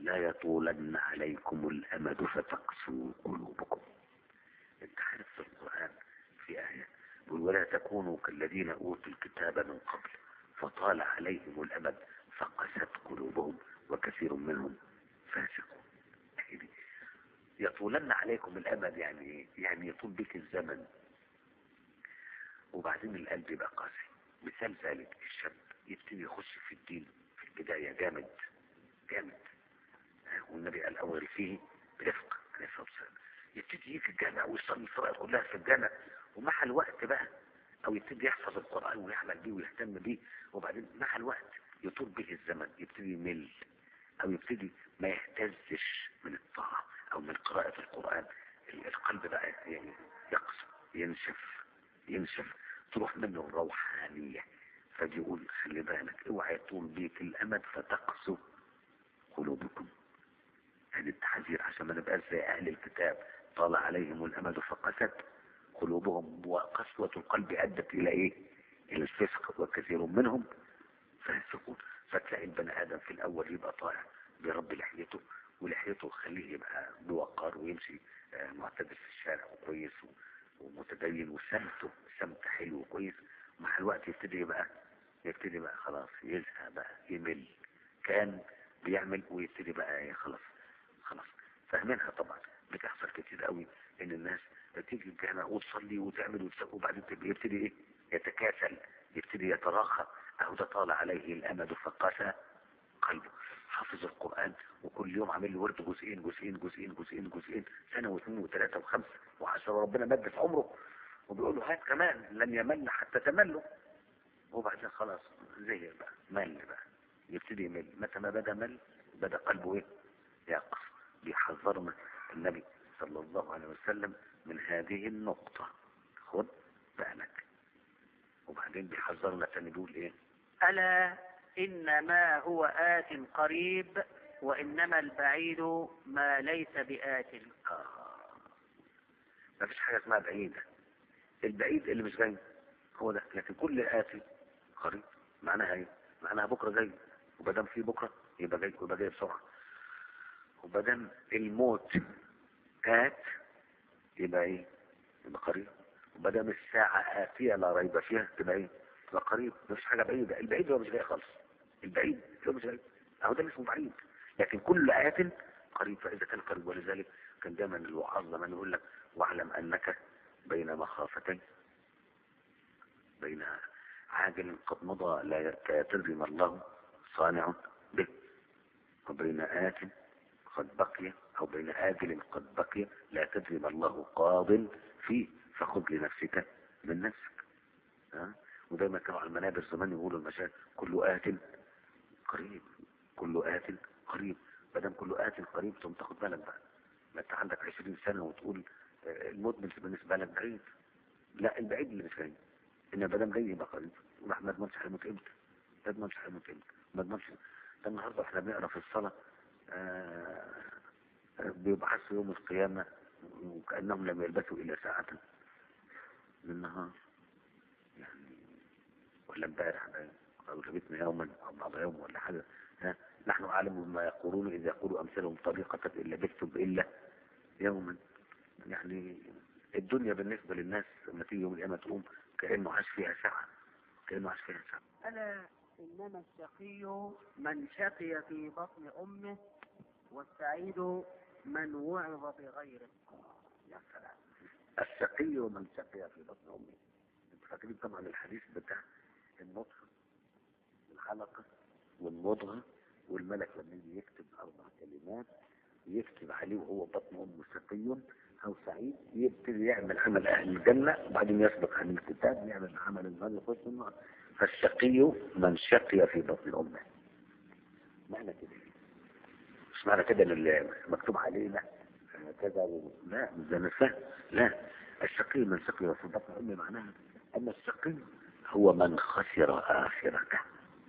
لا يطولن عليكم الأمد فتقسوا قلوبكم انت عارف في القرآن في آية يقول ولا تكونوا كالذين أوتوا الكتاب من قبل فطال عليهم الأمد فقست قلوبهم وكثير منهم فاسقون يطولن عليكم الأمد يعني ايه؟ يعني يطول بك الزمن وبعدين القلب يبقى قاسي مثال ذلك الشاب يبتدي يخش في الدين في البداية جامد جامد والنبي قال أول فيه برفق عليه الصلاة والسلام يبتدي يجي الجامع ويصلي الصلاة كلها في الجامع ومع الوقت بقى أو يبتدي يحفظ القرآن ويعمل بيه ويهتم بيه وبعدين مع الوقت يطول به الزمن يبتدي يمل أو يبتدي ما يهتزش من الطاعة أو من قراءة القرآن القلب بقى يعني يقسى ينشف ينشف تروح منه الروحانية فبيقول خلي بالك اوعى يطول بيك الأمد فتقسو قلوبكم هذه التحذير عشان ما نبقاش زي أهل الكتاب طال عليهم الأمد فقست قلوبهم وقسوة القلب أدت إلى إيه؟ إلى الفسق وكثير منهم فاسقون فتلاقي البني آدم في الأول يبقى طائع برب لحيته ولحيته خليه يبقى بوقار ويمشي آه، معتدل في الشارع وكويس ومتدين وسمته سمت حلو وكويس مع الوقت يبتدي يبقى يبتدي بقى خلاص يزهق بقى يمل كان بيعمل ويبتدي بقى إيه، خلاص خلاص فاهمينها طبعا بتحصل كتير قوي ان الناس تيجي الجامع وتصلي وتعمل وتسوي وبعدين تبقى يبتدي ايه يتكاسل يبتدي يتراخى اهو ده طال عليه الامد فقسى قلبه حافظ القرآن وكل يوم عامل له ورد جزئين جزئين جزئين جزئين جزئين سنة واثنين وثلاثة وخمسة وعشرة وربنا مد في عمره وبيقول له هات كمان لن يمل حتى تمله وبعدين خلاص زهق بقى مل بقى يبتدي يمل متى ما بدا مل بدا قلبه ايه يقص بيحذرنا النبي صلى الله عليه وسلم من هذه النقطة خد بالك وبعدين بيحذرنا تاني بيقول ايه ألا إنما هو آت قريب وإنما البعيد ما ليس بآت آه. ما فيش حاجة اسمها بعيدة البعيد اللي مش جاي هو ده لكن كل آتي قريب معناها ايه معناها بكرة جاي وبدام في بكرة يبقى جاي يبقى جاي بسرعة وبدام الموت آت يبقى ايه يبقى قريب وبدام الساعة آتية لا ريب فيها تبقى ايه تبقى قريب مفيش حاجة بعيدة البعيد هو مش جاي خالص البعيد هو مش جاي اهو ده اللي اسمه بعيد لكن كل آت قريب فإذا كان قريب ولذلك كان دايما الوعاظ لما يقول لك واعلم أنك بين مخافتين بين عاجل قد مضى لا تدري ما الله صانع به وبين آت قد بقي أو بين آجل قد بقي لا تدري ما الله قاض فيه فخذ لنفسك من نفسك ها ودايما كانوا على المنابر زمان يقولوا المشايخ كل آت قريب كل آت قريب ما دام كل آت قريب ثم تاخد بالك بقى ما انت عندك 20 سنة وتقول آه، الموت بالنسبة لك بعيد لا البعيد اللي مش جاي ان ما دام جاي يبقى قريب وراح ما تضمنش هيموت امتى ما تضمنش هيموت امتى ما تضمنش ده النهارده احنا بنقرا في الصلاة آه، آه، بيبعثوا يوم القيامة وكأنهم لم يلبثوا إلا ساعة من النهار يعني ولا امبارح باين أو لبثنا يوما أو بعض يوم ولا حاجة ها نحن أعلم بما يقولون إذا يقولوا أمثالهم طريقة إن لبثتم إلا يوما يعني الدنيا بالنسبة للناس لما تيجي يوم القيامة تقوم كأنه عاش فيها ساعة كأنه عاش فيها ساعة ألا إنما الشقي من شقي في بطن أمه والسعيد من وعظ بغيره يا سلام الشقي من شقي في بطن امه انت فاكرين طبعا الحديث بتاع النطفه الحلقه والمضغه والملك لما يجي يكتب اربع كلمات يكتب عليه وهو بطن امه شقي او سعيد يبتدي يعمل عمل اهل الجنه وبعدين يسبق عن الكتاب يعمل عمل النار يخش النار فالشقي من شقي في بطن امه معنى كده مش معنى كده ان اللي مكتوب علينا كذا و... لا مش زي ما فهم لا الشقي من شقي في بطن امي معناها ان الشقي هو من خسر اخرته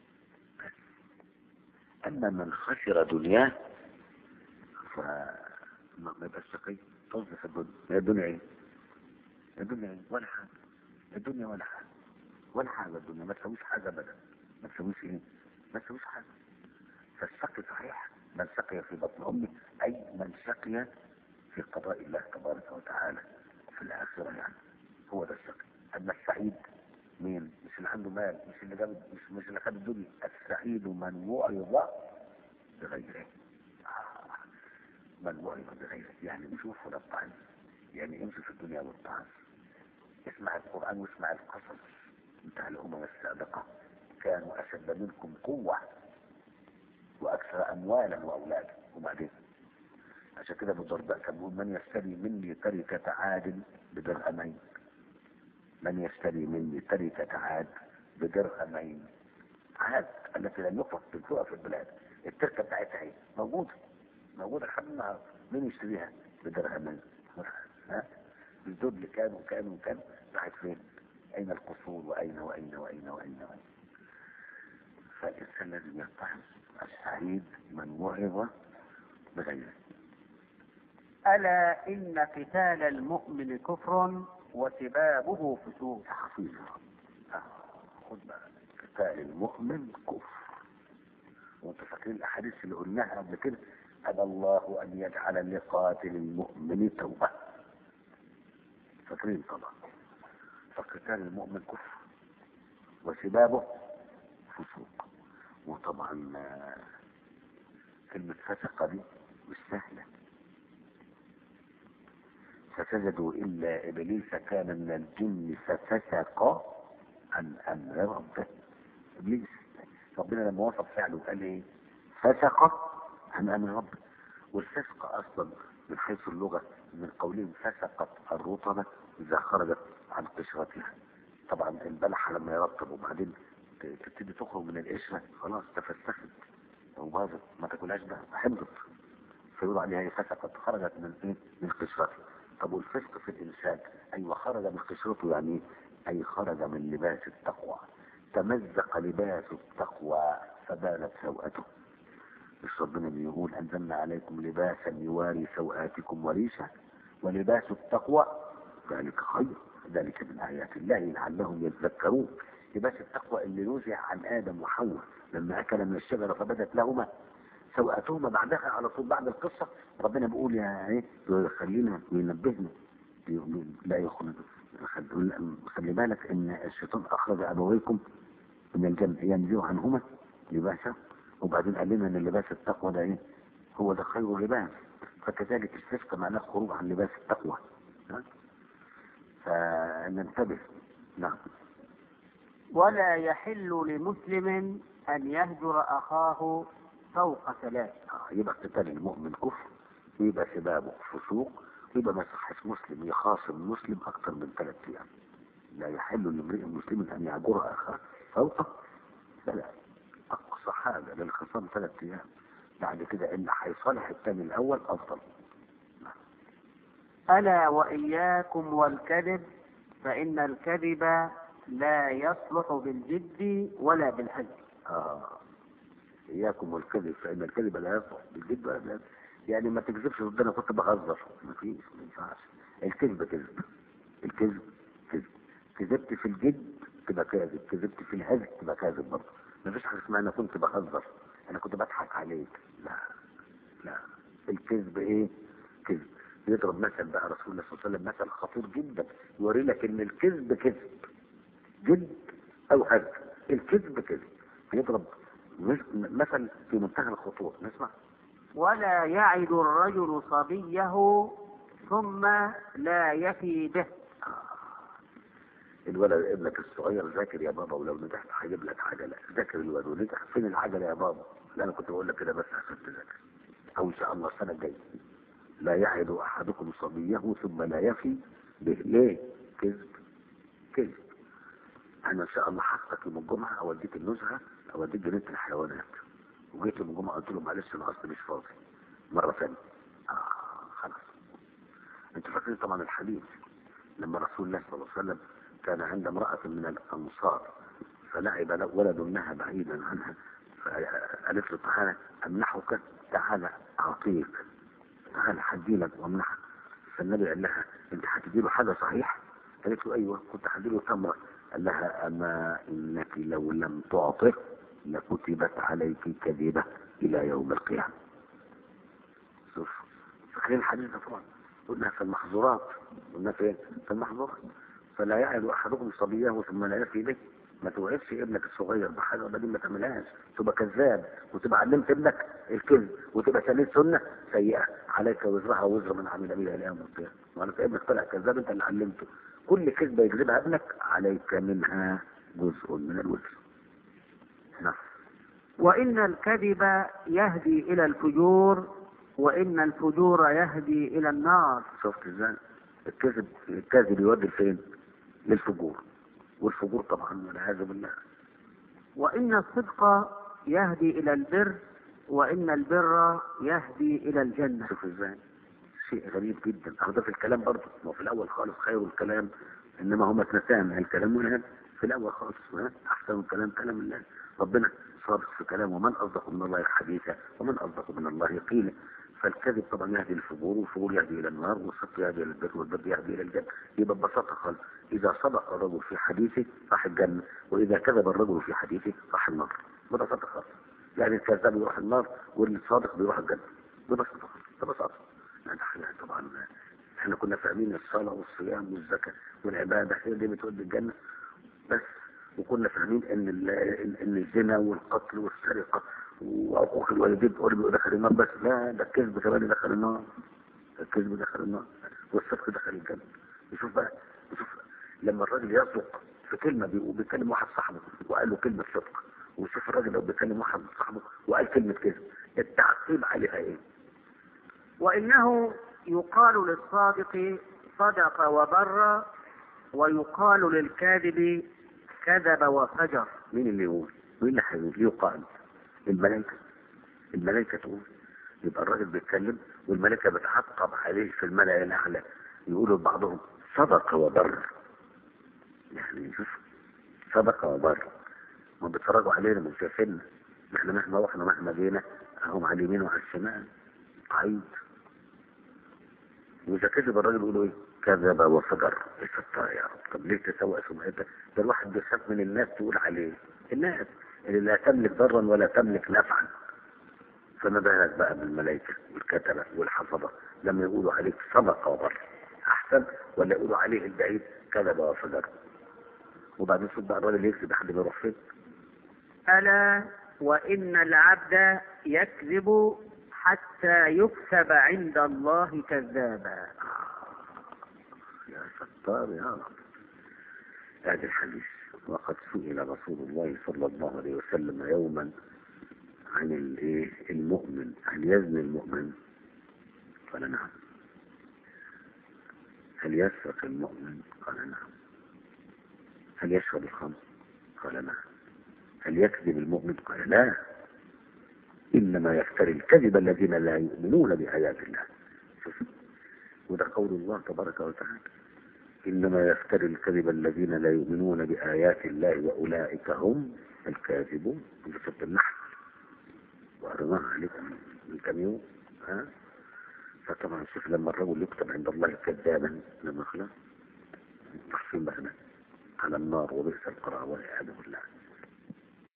اما من خسر دنياه فما ما يبقى الشقي طز في الدنيا هي الدنيا ايه الدنيا ايه ولا حاجه الدنيا ولا حاجه ولا حاجه الدنيا ما تسويش حاجه ابدا ما تسويش ايه ما تسويش حاجه فالشقي صحيح من شقي في بطن امه اي من شقي في قضاء الله تبارك وتعالى في الاخره يعني هو ده الشقي اما السعيد مين مش اللي عنده مال مش اللي جاب مش مش اللي خد الدنيا السعيد من وعظ بغيره آه. من وعظ بغيره يعني نشوف ولا الطعن يعني امشي في الدنيا والطعن اسمع القرآن واسمع القصص بتاع الأمم السابقة كانوا أشد منكم قوة وأكثر أموالا وأولادا وبعدين عشان كده ابو الدرداء كان بيقول من يشتري مني تركة عاد بدرهمين من يشتري مني تركة عاد بدرهمين عاد التي لم يقف تنفقها في البلاد التركة بتاعتها ايه موجودة موجودة لحد النهارده مين يشتريها بدرهمين ها الدول اللي كانوا كانوا وكانوا راحت فين اين القصور واين واين واين واين واين فالانسان لازم يتعظ السعيد من وعظ بغيره ألا إن قتال المؤمن كفر وسبابه فسوق يا حفيظ آه، خد بقى قتال المؤمن كفر وانت فاكرين الاحاديث اللي قلناها قبل كده ابى الله ان يجعل لقاتل المؤمن توبه فاكرين طبعا فقتال المؤمن كفر وسبابه فسوق وطبعا آه، كلمة فسق دي مش سهلة فسجدوا إلا إبليس كان من الجن ففسق عن أمر ربه إبليس ربنا لما وصف فعله قال إيه فسق عن أمر ربه والفسق أصلا من حيث اللغة من قولهم فسقت الرطبة إذا خرجت عن قشرتها طبعا البلحة لما يرطب وبعدين ت- تبتدي تخرج من القشرة خلاص تفسخت وباظت ما تاكلهاش بقى حمضت فيقولوا عليها هي فسقت خرجت من ايه من قشرته طب والفسق في الانسان ايوه خرج من قشرته يعني ايه اي خرج من لباس التقوى تمزق لباس التقوى فبانت سوءته مش ربنا بيقول انزلنا عليكم لباسا يواري سوءاتكم وريشا ولباس التقوى ذلك خير ذلك من ايات الله لعلهم يذكرون لباس التقوى اللي نزع عن ادم وحواء لما اكل من الشجره فبدت لهما سوءاتهما بعدها على طول بعد القصه ربنا بيقول يا ايه خلينا ينبهنا بيقول لا يخرج خل- خلي بالك ان الشيطان اخرج ابويكم من الجنه ينزع عنهما لباسا وبعدين قال لنا ان لباس التقوى ده ايه هو ده خير لباس فكذلك الفسق معناه الخروج عن لباس التقوى ها؟ فننتبه نعم ولا يحل لمسلم أن يهجر أخاه فوق ثلاث آه، يبقى قتال المؤمن كفر ويبقى سبابه فسوق ويبقى ما يصحش مسلم يخاصم مسلم اكثر من ثلاث ايام لا يحل لامرئ مسلم ان يعجر اخاه فوق ثلاث اقصى حاجه للخصام ثلاث ايام بعد كده اللي هيصالح الثاني الاول افضل ألا وإياكم والكذب فإن الكذب لا يصلح بالجد ولا بالهزل آه. إياكم والكذب فإن الكذب لا يصلح بالجد ولا بالهزل يعني ما تكذبش ضد أنا كنت بهزر ما فيش ما ينفعش الكذب كذب الكذب كذب كذبت في الجد تبقى كاذب كذبت في الهزل تبقى كاذب برضه ما فيش حاجة اسمها أنا كنت بهزر أنا كنت بضحك عليك لا لا الكذب إيه كذب يضرب مثل بقى رسول الله صلى الله عليه وسلم مثل خطير جدا يوري لك ان الكذب كذب جد او هزل الكذب كذب يضرب مس- مثل في منتهى الخطوره نسمع ولا يعد الرجل صبيه ثم لا يفي به الولد ابنك الصغير ذاكر يا بابا ولو نجحت هجيب لك عجله ذاكر الولد ونجح فين العجله يا بابا لا انا كنت بقول لك كده بس عشان تذاكر او ان شاء الله السنه الجايه لا يعد احدكم صبيه ثم لا يفي به ليه كذب كذب انا ان شاء الله هاخدك يوم الجمعه اوديك النزهه اوديك جنينه الحيوانات وجيت يوم الجمعه قلت له معلش انا اصلا مش فاضي مره ثانيه آه خلاص انتوا فاكرين طبعا الحديث لما رسول الله صلى الله عليه وسلم كان عند امرأة من الأنصار فلعب له ولد لها بعيدا عنها فقالت له تعالى أمنحك تعالى أعطيك تعالى حديلك وامنحك فالنبي قال لها أنت هتدي له حاجة صحيح؟ قالت له أيوه كنت هدي له تمرة قال لها أما إنك لو لم تعطه لكتبت عليك كذبة إلى يوم القيامة عليه الحديث ده طبعا قلنا في المحظورات قلنا فين في المحظورات فلا يعد احدكم صبيه ثم لا يفي به ما توعدش ابنك الصغير بحاجه وبعدين ما تعملهاش تبقى كذاب وتبقى علمت ابنك الكذب وتبقى سنيت سنه سيئه عليك وزرها وزر من عمل بها الى يوم القيامه وانا ابنك طلع كذاب انت اللي علمته كل كذبه يكذبها ابنك عليك منها جزء من الوزر نعم وإن الكذب يهدي إلى الفجور وإن الفجور يهدي إلى النار شفت ازاي الكذب الكذب يودي فين للفجور والفجور طبعا والعياذ بالله وإن الصدق يهدي إلى البر وإن البر يهدي إلى الجنة شوف ازاي شيء غريب جدا اهو ده في الكلام برضه ما هو في الاول خالص خير الكلام انما هم اتنسان الكلام هنا في الاول خالص ها؟ احسن الكلام كلام الله ربنا صادق في كلامه ومن اصدق من الله حديثا ومن اصدق من الله قيلا فالكذب طبعا يهدي للفجور والفجور يهدي الى النار والصدق يهدي الى البر والبر يهدي الى الجنه يبقى ببساطه خالص اذا صدق الرجل في حديثه راح الجنه واذا كذب الرجل في حديثه راح النار ببساطه خالص يعني الكذاب يروح النار والصادق بيروح الجنه ببساطه خالص ببساطه يعني احنا طبعا احنا كنا فاهمين الصلاه والصيام والزكاه والعباده هي دي بتودي الجنه بس وكنا فاهمين ان ال- ان إن الزنا والقتل والسرقه وعقوق الوالدين قرب دخل النار بس لا ده الكذب كمان دخل النار الكذب دخل النار والصدق دخل الجنه يشوف بقى يشوف لما الراجل يصدق في كلمه بي- وبيكلم واحد صاحبه وقال له كلمه صدق ويشوف الراجل لو بيكلم واحد صاحبه وقال كلمه كذب التعقيب عليها ايه؟ وإنه يقال للصادق صدق وبر ويقال للكاذب كذب وفجر مين اللي يقول؟ مين اللي هيقول؟ يقال الملائكة الملائكة تقول يبقى الراجل بيتكلم والملائكة بتعقب عليه في الملأ الأعلى يقولوا لبعضهم صدق وبر يعني شوف صدق وبر ما بيتفرجوا علينا من شايفيننا احنا مهما رحنا مهما جينا هم على اليمين وعلى الشمال عيد وإذا كذب الراجل يقولوا ايه؟ كذب وفجر ايه ستار يا رب طب ليه تسوء سمعتك؟ ده الواحد بيخاف من الناس تقول عليه الناس اللي لا تملك ضرا ولا تملك نفعا فما بالك بقى بالملائكة والكتبة والحفظة لما يقولوا عليك صدق وبر أحسن ولا يقولوا عليه البعيد كذب وفجر وبعدين شوف بقى الراجل يكذب حد بيروح فين ألا وإن العبد يكذب حتى يكتب عند الله كذابا يا ستار يا رب هذا الحديث وقد سئل رسول الله صلى الله عليه وسلم يوما عن الايه المؤمن هل يزني المؤمن قال نعم هل يسرق المؤمن قال نعم هل يشرب الخمر قال نعم هل يكذب المؤمن قال لا إنما يفتري الكذب الذين لا يؤمنون بآيات الله شوف وده قول الله تبارك وتعالى إنما يفتري الكذب الذين لا يؤمنون بآيات الله وأولئك هم الكاذبون في سورة النحل وقرناها عليكم من كم يوم ها فطبعا شوف لما الرجل يكتب عند الله كذابا لما خلاص تحصيل بقى على النار وبئس القرار والعياذ بالله